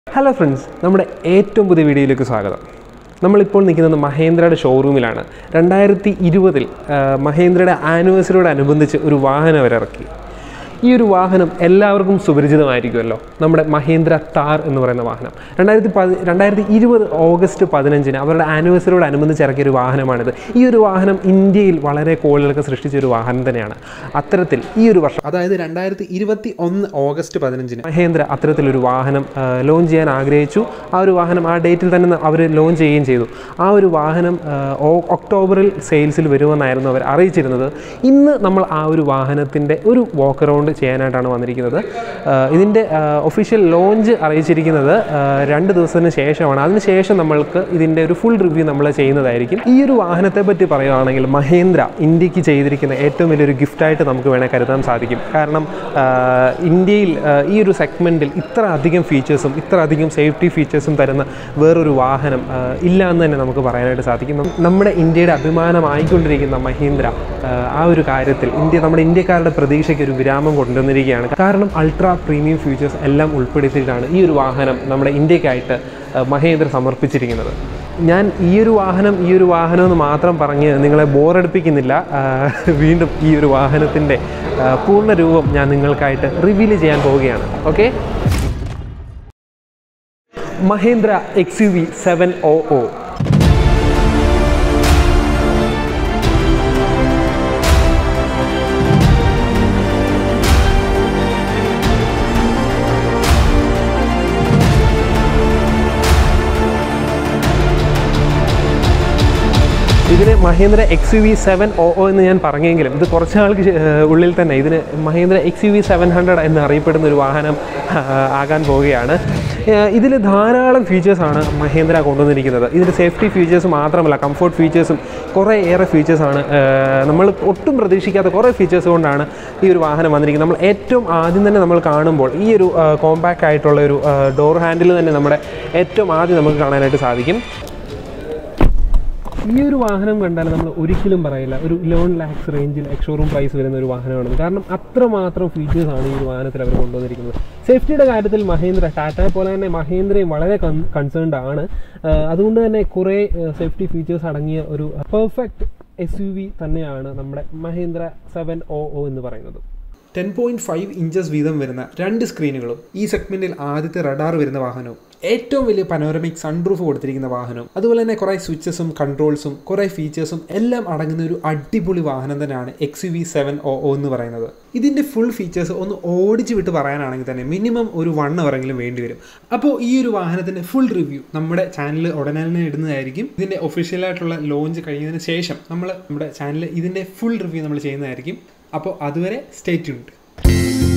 hello friends നമ്മുടെ ഏറ്റവും പുതിയ വീഡിയോയിലേക്ക് സ്വാഗതം നമ്മളിപ്പോൾ നിൽക്കുന്നത് മഹേന്ദ്രയുടെ ഷോറൂമിലാണ് രണ്ടായിരത്തി ഇരുപതിൽ മഹേന്ദ്രയുടെ ആനിവേഴ്സറിയോടനുബന്ധിച്ച് ഒരു വാഹനം അവരിറക്കി ഈ ഒരു വാഹനം എല്ലാവർക്കും സുപരിചിതമായിരിക്കുമല്ലോ നമ്മുടെ മഹേന്ദ്ര താർ എന്ന് പറയുന്ന വാഹനം രണ്ടായിരത്തി പതി രണ്ടായിരത്തി ഇരുപത് ഓഗസ്റ്റ് പതിനഞ്ചിന് അവരുടെ ആനിവേഴ്സറിയോടനുബന്ധിച്ച് ഇറക്കിയ ഒരു വാഹനമാണിത് ഈ ഒരു വാഹനം ഇന്ത്യയിൽ വളരെ കോളുകളൊക്കെ സൃഷ്ടിച്ച ഒരു വാഹനം തന്നെയാണ് അത്തരത്തിൽ ഈ ഒരു വർഷം അതായത് രണ്ടായിരത്തി ഇരുപത്തി ഒന്ന് ഓഗസ്റ്റ് പതിനഞ്ചിന് മഹേന്ദ്ര അത്തരത്തിലൊരു വാഹനം ലോഞ്ച് ചെയ്യാൻ ആഗ്രഹിച്ചു ആ ഒരു വാഹനം ആ ഡേറ്റിൽ തന്നെ അവർ ലോഞ്ച് ചെയ്യുകയും ചെയ്തു ആ ഒരു വാഹനം ആ, ഓ- ഒക്ടോബറിൽ സെയിൽസിൽ വരുമെന്നായിരുന്നു അവർ അറിയിച്ചിരുന്നത് ഇന്ന് നമ്മൾ ആ ഒരു വാഹനത്തിൻ്റെ ഒരു വാക്ക് അറൗണ്ട് ചെയ്യാനായിട്ടാണ് വന്നിരിക്കുന്നത് ആ, ഇതിൻ്റെ ഒഫീഷ്യൽ ലോഞ്ച് അറിയിച്ചിരിക്കുന്നത് ആ, രണ്ട് ദിവസത്തിന് ശേഷമാണ് അതിനുശേഷം നമ്മൾക്ക് ഇതിൻ്റെ ഒരു ഫുൾ റിവ്യൂ നമ്മൾ ചെയ്യുന്നതായിരിക്കും ഈ ഒരു വാഹനത്തെ പറ്റി പറയുകയാണെങ്കിൽ മഹേന്ദ്ര ഇന്ത്യക്ക് ചെയ്തിരിക്കുന്ന ഏറ്റവും വലിയൊരു ഗിഫ്റ്റായിട്ട് നമുക്ക് വേണേൽ കരുതാൻ സാധിക്കും കാരണം ആ, ഇന്ത്യയിൽ ആ, ഈ ഒരു സെഗ്മെൻറ്റിൽ ഇത്ര അധികം ഫീച്ചേഴ്സും ഇത്ര അധികം സേഫ്റ്റി ഫീച്ചേഴ്സും തരുന്ന വേറൊരു വാഹനം ആ, ഇല്ല എന്ന് തന്നെ നമുക്ക് പറയാനായിട്ട് സാധിക്കും നം- നമ്മുടെ ഇന്ത്യയുടെ അഭിമാനമായിക്കൊണ്ടിരിക്കുന്ന മഹീന്ദ്ര ആ, ആ ഒരു കാര്യത്തിൽ ഇന്ത്യ നമ്മുടെ ഇന്ത്യക്കാരുടെ പ്രതീക്ഷയ്ക്ക് ഒരു വിരാമം കൊണ്ടുവന്നിരിക്കുകയാണ് കാരണം അൾട്രാ പ്രീമിയം ഫീച്ചേഴ്സ് എല്ലാം ഉൾപ്പെടുത്തിയിട്ടാണ് ഈ ഒരു വാഹനം നമ്മുടെ ഇന്ത്യക്കായിട്ട് ആ, മഹേന്ദ്ര സമർപ്പിച്ചിരിക്കുന്നത് ഞാൻ ഈ ഒരു വാഹനം ഈ ഒരു വാഹനം എന്ന് മാത്രം പറഞ്ഞ് നിങ്ങളെ ബോറടിപ്പിക്കുന്നില്ല ആ, വീണ്ടും ഈ ഒരു വാഹനത്തിൻ്റെ ആ, പൂർണ്ണ രൂപം ഞാൻ നിങ്ങൾക്കായിട്ട് റിവീൽ ചെയ്യാൻ പോവുകയാണ് okay Mahindra X U V seven O O ഇതിന് Mahindra X U V seven O O എന്ന് ഞാൻ പറഞ്ഞെങ്കിലും ഇത് കുറച്ച് നാൾക്ക് ശേ- ഏഹ് ഉള്ളിൽ തന്നെ ഇതിന് Mahindra X U V seven hundred എന്ന് അറിയപ്പെടുന്ന ഒരു വാഹനം ആ, ആകാൻ പോവുകയാണ് ഇതിൽ ധാരാളം ഫീച്ചേഴ്സാണ് മഹേന്ദ്ര കൊണ്ടുവന്നിരിക്കുന്നത് ഇതിൻ്റെ സേഫ്റ്റി ഫീച്ചേഴ്സ് മാത്രമല്ല കംഫർട്ട് ഫീച്ചേഴ്സും കുറേ ഏറെ ഫീച്ചേഴ്സാണ് നമ്മൾ ഒട്ടും പ്രതീക്ഷിക്കാത്ത കുറേ ഫീച്ചേഴ്സ് കൊണ്ടാണ് ഈ ഒരു വാഹനം വന്നിരിക്കുന്നത് നമ്മൾ ഏറ്റവും ആദ്യം തന്നെ നമ്മൾ കാണുമ്പോൾ ഈ ഒരു കോമ്പാക്റ്റ് ആയിട്ടുള്ള ഒരു ഡോർ ഹാൻഡിൽ തന്നെ നമ്മുടെ ഏറ്റവും ആദ്യം നമുക്ക് കാണാനായിട്ട് സാധിക്കും ഈ ഒരു വാഹനം കണ്ടാൽ നമ്മൾ ഒരിക്കലും പറയില്ല ഒരു ലെവൻ ലാക്സ് റേഞ്ചിൽ എക്സ്ഷോറൂം പ്രൈസ് വരുന്ന ഒരു വാഹനമാണ് കാരണം അത്രമാത്രം ഫീച്ചേഴ്സാണ് ഈ ഒരു വാഹനത്തിൽ അവർ കൊണ്ടുവന്നിരിക്കുന്നത് സേഫ്റ്റിയുടെ കാര്യത്തിൽ മഹേന്ദ്ര ടാറ്റയെ പോലെ തന്നെ മഹേന്ദ്രയും വളരെ കൺസേൺഡ് ആണ് ആ, അതുകൊണ്ട് തന്നെ കുറേ സേഫ്റ്റി ഫീച്ചേഴ്സ് അടങ്ങിയ ഒരു പെർഫെക്റ്റ് എസ് യു വി തന്നെയാണ് നമ്മുടെ മഹേന്ദ്ര സെവൻ ഒ ഒ എന്ന് പറയുന്നത് ടെൻ പോയിന്റ് ഫൈവ് ഇഞ്ചസ് വീതം വരുന്ന രണ്ട് സ്ക്രീനുകളും ഈ സെഗ്മെന്റിൽ ആദ്യത്തെ റഡാർ വരുന്ന വാഹനവും ഏറ്റവും വലിയ പനോരമിക് സൺറൂഫ് കൊടുത്തിരിക്കുന്ന വാഹനവും അതുപോലെ തന്നെ കുറേ സ്വിച്ചസും കൺട്രോൾസും കുറേ ഫീച്ചേഴ്സും എല്ലാം അടങ്ങുന്ന ഒരു അടിപൊളി വാഹനം തന്നെയാണ് X V seven O O എന്ന് പറയുന്നത് ഇതിൻ്റെ ഫുൾ ഫീച്ചേഴ്സ് ഒന്ന് ഓടിച്ച് വിട്ട് പറയാനാണെങ്കിൽ തന്നെ മിനിമം ഒരു വൺ അവറെങ്കിലും വേണ്ടി വരും അപ്പോൾ ഈ ഒരു വാഹനത്തിൻ്റെ ഫുൾ റിവ്യൂ നമ്മുടെ ചാനലിൽ ഉടനെ തന്നെ ഇടുന്നതായിരിക്കും ഇതിൻ്റെ ഒഫീഷ്യലായിട്ടുള്ള ലോഞ്ച് കഴിയുന്നതിന് ശേഷം നമ്മൾ നമ്മുടെ ചാനലിൽ ഇതിൻ്റെ ഫുൾ റിവ്യൂ നമ്മൾ ചെയ്യുന്നതായിരിക്കും അപ്പോൾ അതുവരെ സ്റ്റേ ട്യൂൺഡ്